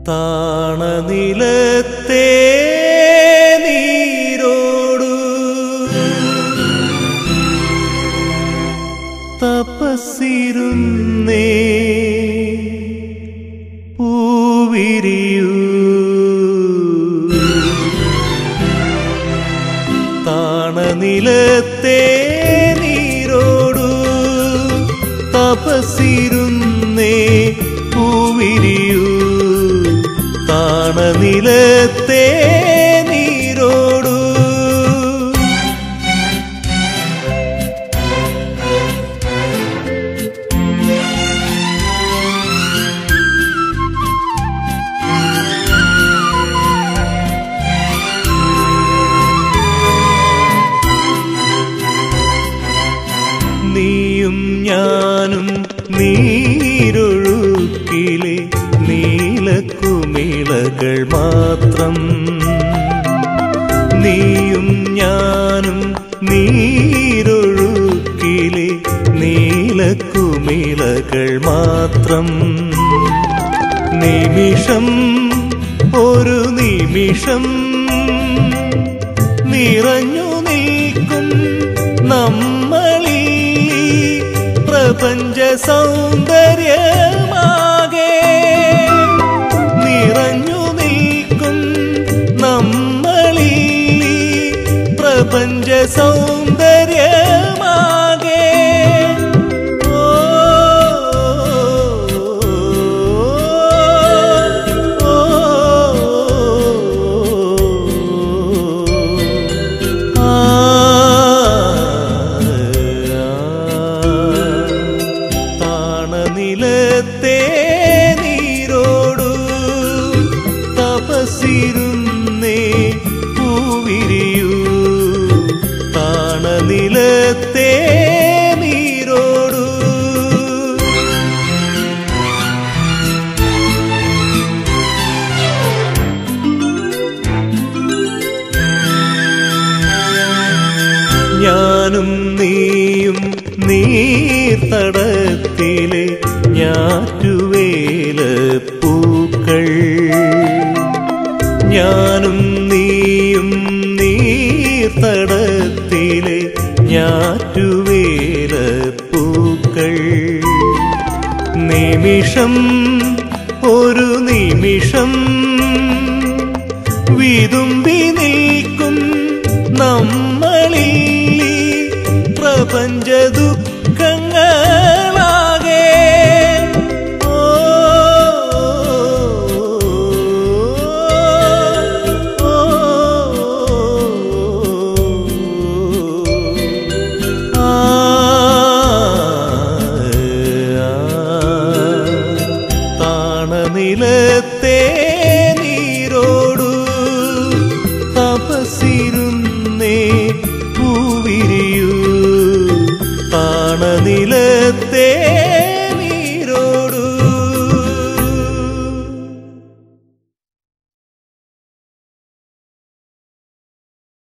താണനിലത്തെ നീരോടു തപസ്സിരുന്നേ പൂവിരിയൂ താണനിലത്തെ നീരോടു തപസ്സിരുന്നേ പൂവിരിയൂ താണനിലത്തെ നീരോടു നീയും ഞാനും നീരൊഴുക്കിലെ നീലക്കുമിളകൾ മാത്രം നീയും ഞാനും നീരൊഴുക്കിലെ നീലക്കുമിളകൾ മാത്രം നിമിഷം ഒരു നിമിഷം നിറഞ്ഞു നിൽക്കും നമ്മളീ പ്രപഞ്ച സൗന്ദര്യമാകെ നിറഞ്ഞു നിൽക്കും നമ്മളീ പ്രപഞ്ച സൗന്ദര്യമാകെ ഓ, ഓ, ആ, താണനിലത്തെ നീരോടു തപസ്സിരുന്നേ പൂവിരിയൂ താണനിലത്തെ നീരോടു ഞാനും നീയും നീർത്തടത്തിലെ ഞാറ്റുവേല പൂക്കൾ ഞാനും നീയും നീർത്തടത്തിലെ ഞാറ്റുവേല പൂക്കൾ നിമിഷം ഒരു നിമിഷം വിതുമ്പി നിൽക്കും നമ്മളീ പ്രപഞ്ച ദുഃഖങ്ങളാകെ ഓ, ഓ, ആ, താണനിലത്തെ നീരോടു തപസ്സിരുന്നേ പൂവിരിയൂ താണനിലത്തെ